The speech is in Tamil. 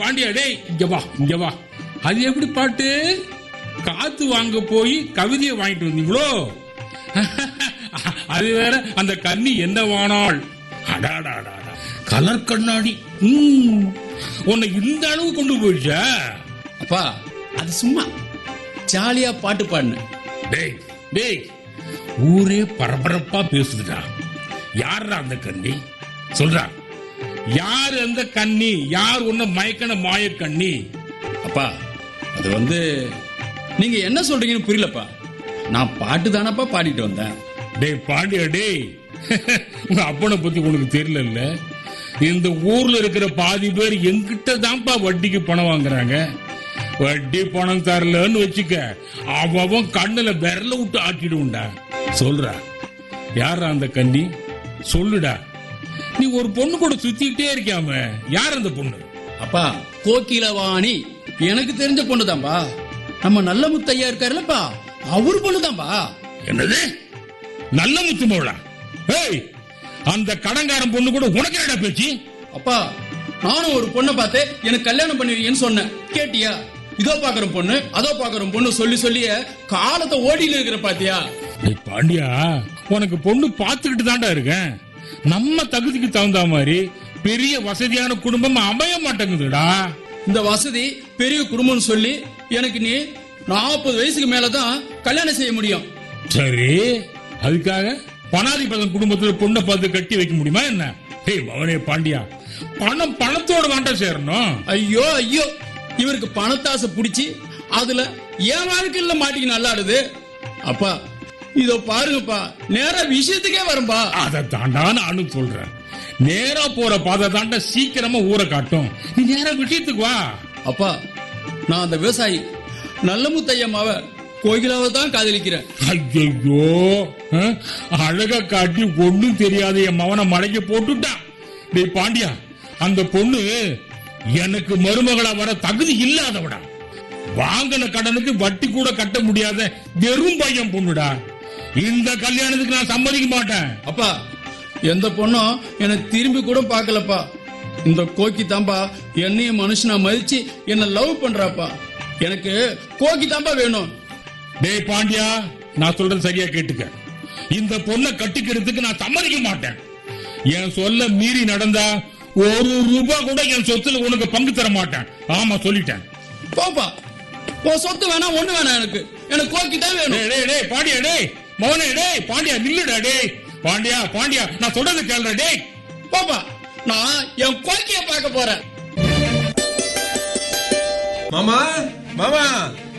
பாண்டியா டேய் இங்க வா இங்க வா அது எப்படி பாட்டு காத்து வாங்க போய் கவிதையை வாங்கிட்டு வந்தீங்களோ அது வேற அந்த கன்னி என்ன வானாள் அடாடாடா கலர் கண்ணாடி ம், உன்னை இந்த அளவு கொண்டு போயிடுச்சா அப்பா அது சும்மா ஜாலியா பாட்டு பாடினேன் டேய் டேய் ஊரே பரபரப்பா பேசுதுடா யாரா அந்த கன்னி சொல்றா யார் அந்த கன்னி யார் உன்ன மயக்கன மாய கன்னி அப்பா அது வந்து நீங்க என்ன சொல்றீங்கன்னு புரியலப்பா நான் பாட்டு தானப்பா பாடிட்டு வந்தேன் டேய் பாண்டியா டேய் உங்க அப்பனை பத்தி உனக்கு தெரியல இந்த ஊர்ல இருக்கிற பாதி பேர் என்கிட்ட தான்ப்பா வட்டிக்கு பணம் வாங்குறாங்க வட்டி பணம் தரலன்னு வச்சுக்க அவன் கண்ணுல விரல விட்டு ஆக்கிடுவோம்டா சொல்றா யாரா அந்த கன்னி சொல்லுடா நீ ஒரு பொண்ணு கூட சுத்திக்கிட்டே இருக்காம யார் அந்த பொண்ணு அப்பா கோகிலவாணி எனக்கு தெரிஞ்ச பொண்ணுதான்பா நம்ம நல்ல முத்தையா இருக்காருல்லப்பா அவர் பொண்ணுதான்பா என்னது நல்ல முத்து மோளா ஏய் அந்த கடங்காரன் பொண்ணு கூட உனக்கு என்னடா பேச்சு அப்பா நானும் ஒரு பொண்ணை பார்த்து எனக்கு கல்யாணம் பண்ணுவீங்கன்னு சொன்னேன் கேட்டியா இதோ பாக்குற பொண்ணு அதோ பாக்குற பொண்ணு சொல்லி சொல்லிய காலத்தை ஓடியில இருக்கிற பாத்தியா டேய் பாண்டியா உனக்கு பொண்ணு பார்த்துக்கிட்டு தான்டா இருக்கேன் நம்ம தகுதிக்கு தகுந்த மாதிரி பெரிய வசதியான குடும்பம் அமைய மாட்டேங்குதுடா இந்த வசதி பெரிய குடும்பம்னு சொல்லி எனக்கு நீ நாற்பது வயசுக்கு மேலதான் கல்யாணம் செய்ய முடியும் சரி அதுக்காக பணாதிபதம் குடும்பத்துல பொண்ணை பார்த்து கட்டி வைக்க முடியுமா என்ன டேய் மவனே பாண்டியா பணம் பணத்தோட தான்டா சேரணும் ஐயோ ஐயோ இவருக்கு பணத்தாசை புடிச்சு அதுல என் வாழ்க்கையில மாட்டிக்கு நல்லாடுது அப்பா இதோ பாருங்கப்பா நேரா விஷயத்துக்கே வரும்பா அதை தாண்டா நானும் சொல்றேன் நேரா போற பாதை தாண்டா சீக்கிரமா ஊரை காட்டும் நீ நேரா விஷயத்துக்கு வா அப்பா நான் அந்த விவசாயி நல்ல முத்தையம்மாவ கோகிலாவை தான் காதலிக்கிறேன் ஐயோ அழக காட்டி ஒண்ணும் தெரியாத என் மவனை மலைக்கு போட்டுட்டான் டேய் பாண்டியா அந்த பொண்ணு எனக்கு மருமகளா வர தகுதி இல்லாதவடா வாங்கின கடனுக்கு வட்டி கூட கட்ட முடியாத வெறும் பையன் பொண்ணுடா இந்த கல்யாணத்துக்கு நான் சம்மதிக்க மாட்டேன் அப்பா எந்த பொண்ணும் என்னை திரும்பி கூட பார்க்கலப்பா இந்த கோக்கி தாம்பா என்னையும் மனுஷனா மதிச்சு என்ன லவ் பண்றாப்பா எனக்கு கோக்கி தாம்பா வேணும் டேய் பாண்டியா நான் சொல்றது சரியா கேட்டுக்க இந்த பொண்ணை கட்டிக்கிறதுக்கு நான் சம்மதிக்க மாட்டேன் என் சொல்ல மீறி நடந்தா ஒரு ரூபாய் கூட என் சொத்துல உனக்கு பங்கு தர மாட்டேன் ஆமா சொல்லிட்டேன் போப்பா உன் சொத்து வேணாம் ஒண்ணு வேணாம் எனக்கு எனக்கு கோக்கி தான் வேணும் டேய் டேய் டேய் பாண்டியா டேய் மௌனே டேய் பாண்டியா நில்லுடா டேய் பாண்டியா பாண்டியா நான் சொல்றது கேளுடா டேய் போப்பா நான் என் கோக்கிய பார்க்க போறேன் மாமா மாமா